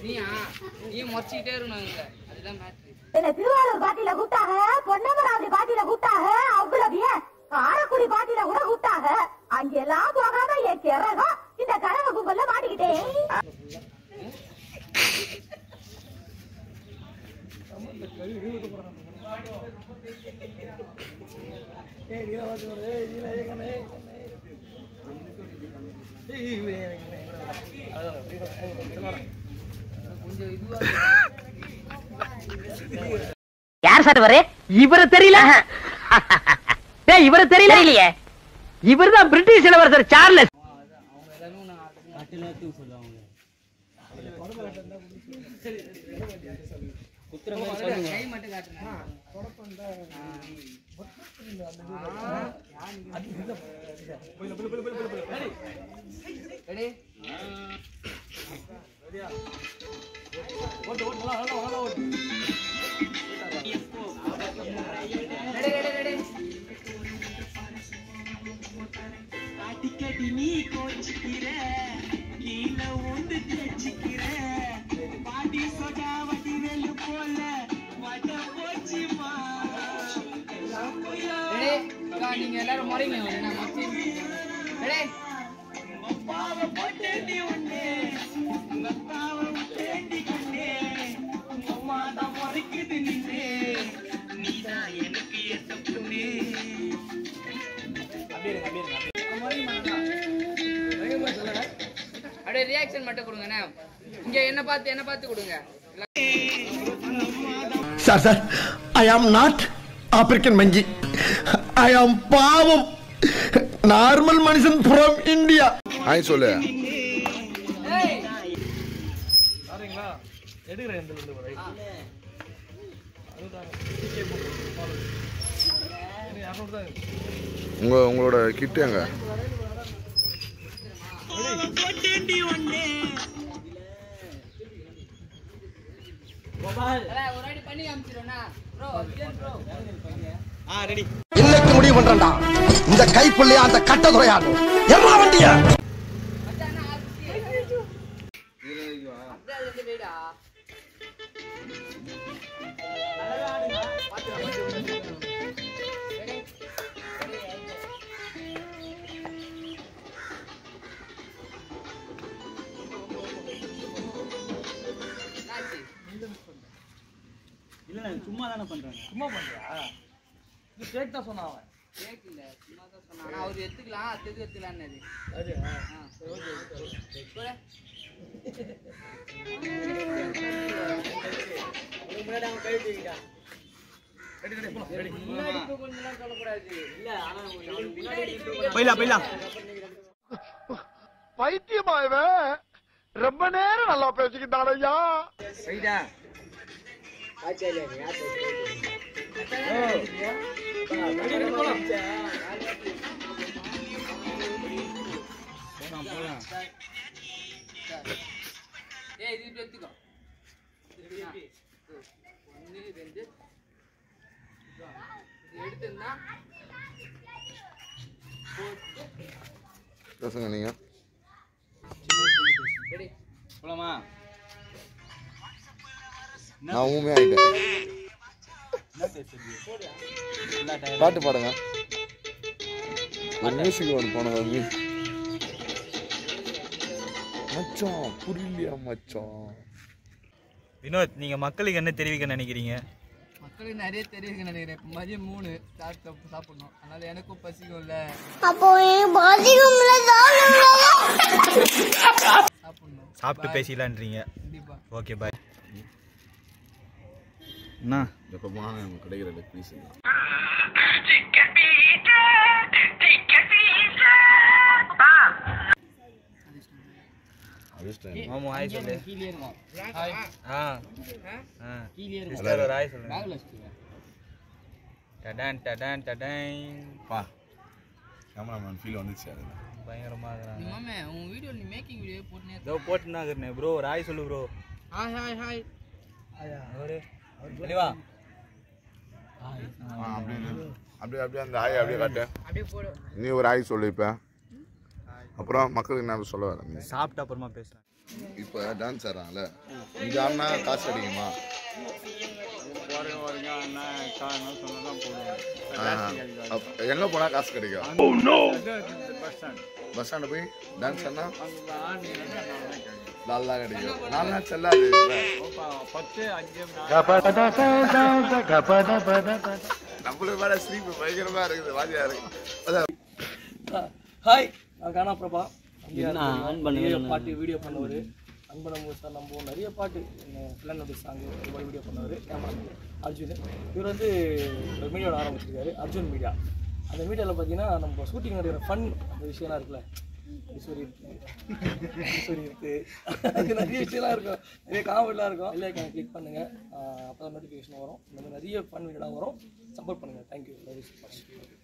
நீயா நீ முறைச்சிக்கிட்டே இருக்கணும் இங்க அதுதான் மேட்ரு என்ன திருவாரூர் பாட்டியில கூப்பிட்டாங்க பொன்னமராவதி பாட்டியில கூப்பிட்டாங்க அவ்வளவு ஏன் காரக்குடி பாட்டியில கூட கூப்பிட்டாங்க அங்கெல்லாம் போகாம என் கிறகம் இந்த கரக கும்பல்ல மாட்டிக்கிட்டேன் கொஞ்சம் இதுவா யார் சார் இவரு இவரு தெரியல டேய் இவரு தெரியல இல்லையே இவர்தான் பிரிட்டிஷ் இளவரசர் சார்லஸ் அவங்க எல்லாமே உன்னை கை மட்டும் காட்டுங்க ரெடி ரெடி ரெடி ரெடி அடிக்கடி நீ கோச்சிக்கிற கீழ உந்து தேய்ச்சிக்கிற பாடி சொடா வடிவேலு போல வட போச்சுமா ரெடி அக்கா நீங்க எல்லாரும் முறைங்க நான் மச்சி ரெடி பாவ போட்டேண்டி ஒண்ணே உங்க பாவம் தேண்டி கொண்டே உங்க அம்மா தான் முறைக்குது நின்னே நீதான் எனக்கு ஏத்த பொண்ணே அப்படியே ரியாக்ஷன் மட்டும் கொடுங்கண்ணே இங்க என்ன பார்த்து என்ன பார்த்து கொடுங்க sir sir I am not African மஞ்சி ஐ ஆம் பாவம் நார்மல் மனுஷன் ஃப்ரம் இந்தியா ஹாய் சொல்லு உங்க உங்களோட கிட்டு எங்க போட்டேண்டி ஒண்ணே ஒரு அடி பண்ணி காமிச்சிருவேண்ணா ப்ரோ ப்ரோ இன்னைக்கு முடிவு பண்றேன்டா இந்த கைப்புள்ளையா அந்த கட்ட துறையாடு எம்மா வண்டியா மச்சான் அப்படியே அது வந்து வீடா கேக்கல சும்மா தான் சொன்னா ஆனா அவர் எடுத்துக்கலாம் அதுக்கு எடுத்துக்கலான்னு ஆ போடா. முன்னாடி இப்ப கொஞ்ச நேரம் சொல்லக்கூடாது பைத்தியமா இவன் ரொம்ப நேரம் நல்லா பேசிக்கிட்டான் ஐயா ஏய் இது இப்படி எடுத்துக்கோ ஒன்று ரெண்டு இது எடுத்துருந்தா பேசுங்க நீங்க ரெடி நான் ஊமே ஆயிட்டேன் பாட்டு பாடுங்க ஒரு மியூசிக் ஒன்று போனது அது மச்சான் புரியலையா மச்சான் வினோத் நீங்க மக்களுக்கு என்ன தெரிவிக்க நினைக்கிறீங்க மக்களுக்கு நிறைய தெரியுதுன்னு நினைக்கிறேன் இப்போ மதியம் மூணு சாப்பிட்டு சாப்பிடணும் அதனால எனக்கும் பசிக்கும்ல அப்போ பாதிக்கும்ல சாப்பிடணும் சாப்பிட்டு பேசிக்கலான்றீங்க கண்டிப்பா ஓகே பாய் அண்ணா எப்போ போனாலும் எனக்கு கிடைக்கிறது ப்ளீஸ் அதிர்ஷ்டம் மாமு ஹாய் சொல்லு கீழே இருக்கும் ஆ ஆ சிஸ்டர் ஒரு ஹாய் சொல்லுங்க பேக்ல வச்சுக்கோங்க டடான் டடான் டடான் பா கேமராமேன் ஃபீல் வந்துச்சு அது பயங்கரமா நீ இருக்கிறாங்க மாமே உன் வீடியோ நீ மேக்கிங் வீடியோ போட்டுனே இதோ போட்டுனா இருக்கிறேன் ப்ரோ ஒரு ஹாய் சொல்லு ப்ரோ ஹாய் ஹாய் ஹாய் அவரு வெளிவா ஆ, அப்படியே நில்லு. அப்படியே அப்படியே அந்த ஆய் அப்படியே காட்டு அப்படியே போடு நீ ஒரு ஆய் சொல்லு இப்போ அப்புறம் மக்களுக்கு நான் சொல்ல வரேன் நீ சாப்பிட்டு அப்புறமா பேசலாம் இப்போ டான்ஸ் ஆடுறாங்கல்ல இங்க ஆடினா காசு கிடைக்குமா போறேன் வரீங்க அண்ணா காரணம் சொன்னதான் போடுவோம் ஆ, அப்ப எங்க போனா காசு கிடைக்கும் பஸ் ஸ்டாண்ட் பஸ் ஸ்டாண்டு போய் டான்ஸ் ஆடினா அங்க ஆடினீங்கன்னா நல்லா கிடைக்கும் நல்லா கிடைக்கும் நாலு நாள் செல்லாது அப்ப பத்து அஞ்சு நம்மளுக்கு மேல ஸ்லீப் பயங்கரமா இருக்குது வாதியா இருக்கு அதான் ஹாய் நான் கானா பிரபா நிறைய பாட்டு வீடியோ பண்ணவர் அன்பனம் சார் நம்ம நிறைய பாட்டு பிள்ளைனுடைய சாங்கு ஒரு வீடியோ பண்ணவர் கேமரா அர்ஜுன் இவர் வந்து ஒரு மீடியாவோட ஆரம்பிச்சிருக்காரு அர்ஜுன் மீடியா அந்த மீடியாவில் பார்த்தீங்கன்னா நம்ம ஷூட்டிங் நடக்கிற ஃபன் அந்த விஷயம்லாம் இருக்குல்ல ஈஸ்வரி இருக்கு ஈஸ்வரி இருக்கு அது நிறைய விஷயம்லாம் இருக்கும் நிறைய காமெடிலாம் இருக்கும் இல்லையா கிளிக் பண்ணுங்கள் அப்போ தான் நோட்டிஃபிகேஷன் வரும் இந்த மாதிரி நிறைய ஃபன் வீடியோலாம் வரும் சப்போர்ட் பண்ணுங்கள் தேங்க்யூ வெரி மச்